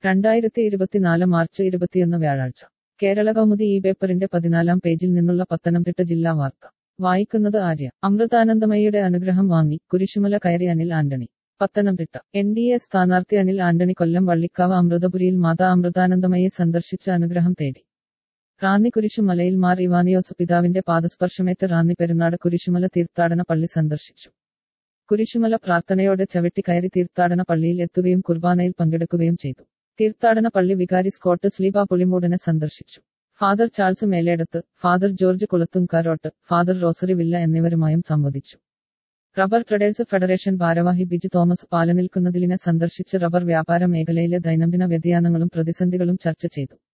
രണ്ടായിരത്തി ഇരുപത്തിനാല് മാർച്ച് ഇരുപത്തിയൊന്ന് വ്യാഴാഴ്ച കേരള കൗമുദി ഈ പേപ്പറിന്റെ പതിനാലാം പേജിൽ നിന്നുള്ള പത്തനംതിട്ട ജില്ലാ വാർത്ത വായിക്കുന്നത് ആര്യ അമൃതാനന്ദമയിയുടെ അനുഗ്രഹം വാങ്ങി കുരിശുമല കയറി Anil Antony Pathanamthitta N D A സ്ഥാനാർത്ഥി അനിൽ ആന്റണി കൊല്ലം വള്ളിക്കാവ് അമൃതപുരിയിൽ മാതാ അമൃതാനന്ദമയെ സന്ദർശിച്ച് അനുഗ്രഹം തേടി റാന്നി കുരിശുമലയിൽ മാർ ഇവാനിയോസ് പിതാവിന്റെ പാദസ്പർശമേറ്റ് റാന്നി പെരുന്നാട് കുരിശുമല തീർത്ഥാടന പള്ളി സന്ദർശിച്ചു കുരിശുമല പ്രാർത്ഥനയോടെ ചവിട്ടി കയറി തീർത്ഥാടന പള്ളിയിൽ എത്തുകയും കുർബാനയിൽ പങ്കെടുക്കുകയും ചെയ്തു തീർത്ഥാടന പള്ളി വികാരി സ്കോട്ട് സ്ലീബ പുളിമൂടനെ സന്ദർശിച്ചു father Charles Meledath father George Kulathumkarott father rosary villa എന്നിവരുമായും സംവദിച്ചു റബ്ബർ ട്രഡേഴ്സ് ഫെഡറേഷൻ ഭാരവാഹി ബിജു തോമസ് പാലനിൽക്കുന്നതിലിനെ സന്ദർശിച്ച് റബ്ബർ വ്യാപാര മേഖലയിലെ ദൈനംദിന വ്യതിയാനങ്ങളും പ്രതിസന്ധികളും ചർച്ച ചെയ്തു